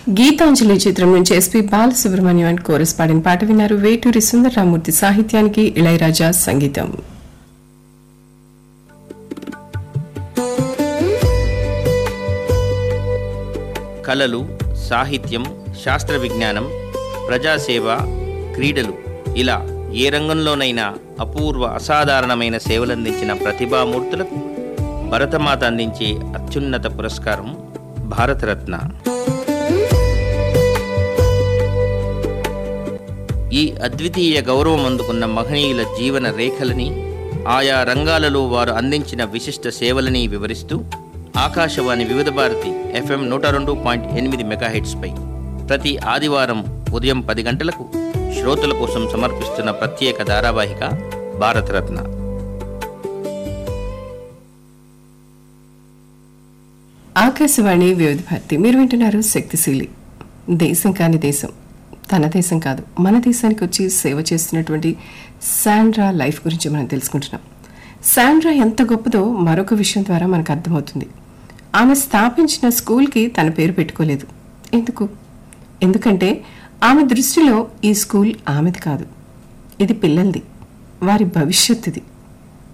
గీతాంజలి చిత్రం నుంచి SP Balasubrahmanyam and chorus పాడిన పాట విన్నారు వేటూరి సుందరరామూర్తి సాహిత్యానికి ఇళయరాజా సంగీతం కళలు సాహిత్యం శాస్త్ర విజ్ఞానం ప్రజాసేవ క్రీడలు ఇలా ఏ రంగంలోనైనా అపూర్వ అసాధారణమైన సేవలందించిన ప్రతిభామూర్తులకు భరతమాత అందించే అత్యున్నత పురస్కారం భారతరత్న ఈ అద్వితీయ గౌరవం అందుకున్న మహనీయుల జీవన రేఖలని ఆయా రంగాలలో వారు అందించిన విశిష్ట సేవలని వివరిస్తూ ఆకాశవాణి వివిధ భారతి ఎఫ్ఎం నూట రెండు పాయింట్ ఎనిమిది మెగాహెట్స్పై ప్రతి ఆదివారం ఉదయం పది గంటలకు శ్రోతల కోసం సమర్పిస్తున్న ప్రత్యేక ధారావాహిక భారతరత్న ఆకాశవాణి వివిధ భారతి మీరు వింటున్నారు శక్తిశీలి దేశం కాని దేశం తన దేశం కాదు మన దేశానికి వచ్చి సేవ చేస్తున్నటువంటి శాండ్రా లైఫ్ గురించి మనం తెలుసుకుంటున్నాం శాండ్రా ఎంత గొప్పదో మరొక విషయం ద్వారా మనకు అర్థమవుతుంది ఆమె స్థాపించిన స్కూల్కి తన పేరు పెట్టుకోలేదు ఎందుకు ఎందుకంటే ఆమె దృష్టిలో ఈ స్కూల్ ఆమెది కాదు ఇది పిల్లలది వారి భవిష్యత్తుది